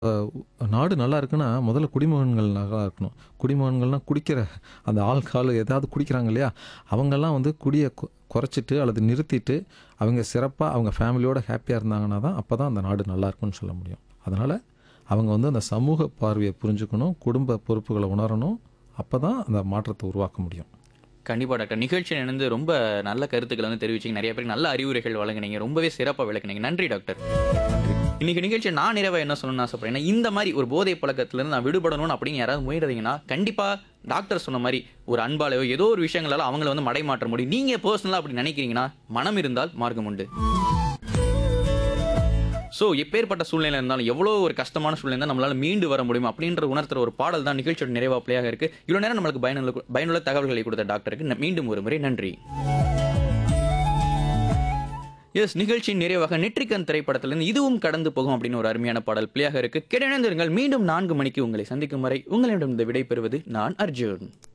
நாடு நல்லா இருக்குன்னா முதல்ல குடிமகன்கள் நல்லா இருக்கணும் குடிமகன்கள்னா குடிக்கிற அந்த ஆல்கால் ஏதாவது குடிக்கிறாங்க இல்லையா அவங்கெல்லாம் வந்து குடியை கொ- குறைச்சிட்டு அல்லது நிறுத்திட்டு அவங்க சிறப்பாக அவங்க ஃபேமிலியோட ஹாப்பியாக இருந்தாங்கன்னா தான் அப்போ தான் அந்த நாடு நல்லா இருக்கும்னு சொல்ல முடியும் அதனால் அவங்க வந்து அந்த சமூக பார்வையை புரிஞ்சுக்கணும் குடும்ப பொறுப்புகளை உணரணும் அப்போ தான் அந்த மாற்றத்தை உருவாக்க முடியும் கண்டிப்பா டாக்டர் நிகழ்ச்சியில் இணைந்து ரொம்ப நல்ல கருத்துக்களை வந்து தெரிவிச்சீங்க நிறைய பேருக்கு நல்ல அறிவுரைகள் வழங்குனீங்க ரொம்பவே சிறப்பாக விளக்குனீங்க நன்றி டாக்டர் இன்னைக்கு நிகழ்ச்சி நான் நிறைவா என்ன சொல்லணும்னு ஆசைப்படுறேன் இந்த மாதிரி ஒரு போதை பழக்கத்திலிருந்து நான் விடுபடணும் அப்படின்னு யாராவது முயறதீங்கன்னா கண்டிப்பா டாக்டர் சொன்ன மாதிரி ஒரு அன்பாலையோ ஏதோ ஒரு விஷயங்களால அவங்கள வந்து மடைமாற்ற முடியும் நீங்க பர்சனலா அப்படி நினைக்கிறீங்கன்னா மனம் இருந்தால் மார்க்கம் உண்டு ஸோ எப்பேற்பட்ட சூழ்நிலை இருந்தாலும் எவ்வளோ ஒரு கஷ்டமான சூழ்நிலை இருந்தால் நம்மளால மீண்டு வர முடியும் அப்படின்ற உணர்த்துற ஒரு பாடல் தான் நிகழ்ச்சியோட நிறைவா பிள்ளையாக இருக்கு இவ்வளோ நேரம் நம்மளுக்கு பயனுள்ள பயனுள்ள தகவல்களை கொடுத்த டாக்டருக்கு ந- மீண்டும் ஒரு முறை நன்றி எஸ் நிகழ்ச்சியின் நிறைவாக நெற்றிக்கன் திரைப்படத்திலிருந்து இதுவும் கடந்து போகும் அப்படின்னு ஒரு அருமையான பாடல் பிள்ளையாக இருக்கு கிடைந்திருங்கள் மீண்டும் நான்கு மணிக்கு உங்களை சந்திக்கும் வரை உங்களிடம் விடை பெறுவது நான் அர்ஜுன்